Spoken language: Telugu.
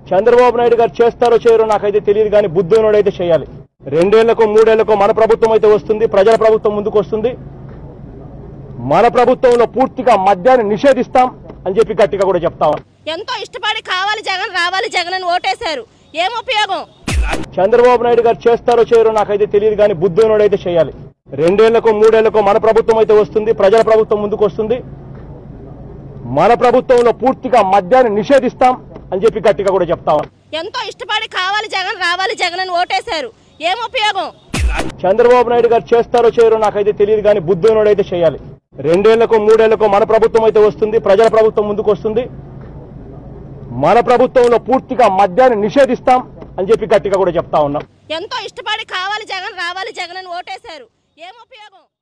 చంద్రబాబు నాయుడు గారు చేస్తారో చేయరో నాకైతే తెలియదు కానీ బుద్ధునోడు అయితే చేయాలి రెండేళ్లకో మూడేళ్లకో మన ప్రభుత్వం అయితే వస్తుంది ప్రజల ప్రభుత్వం ముందుకు వస్తుంది మన ప్రభుత్వంలో పూర్తిగా మద్యాన్ని నిషేధిస్తాం అని చెప్పి గట్టిగా కూడా చెప్తాం ఎంతో ఇష్టపడి కావాలి జగన్ రావాలి జగన్ అని ఓటేశారు ఏం ఉపయోగం చంద్రబాబు నాయుడు గారు చేస్తారో చేయరో నాకైతే తెలియదు కానీ బుద్ధునోడు అయితే చేయాలి రెండేళ్లకో మూడేళ్లకో మన ప్రభుత్వం అయితే వస్తుంది ప్రజల ప్రభుత్వం ముందుకు వస్తుంది మన ప్రభుత్వంలో పూర్తిగా మద్యాన్ని నిషేధిస్తాం అని చెప్పి గట్టిగా కూడా చెప్తాం ఎంతో ఇష్టపడి కావాలి జగన్ రావాలి జగన్ అని ఓటేశారు ఏం ఉపయోగం చంద్రబాబు నాయుడు గారు చేస్తారో చేయరో నాకైతే తెలియదు కానీ బుద్ధునోడు అయితే చేయాలి రెండేళ్లకో మూడేళ్లకో మన ప్రభుత్వం అయితే వస్తుంది ప్రజల ప్రభుత్వం ముందుకు వస్తుంది మన ప్రభుత్వంలో పూర్తిగా మద్యాన్ని నిషేధిస్తాం అని చెప్పి గట్టిగా కూడా చెప్తా ఉన్నాం ఎంతో ఇష్టపడి కావాలి జగన్ రావాలి జగన్ అని ఓటేశారు ఏం ఉపయోగం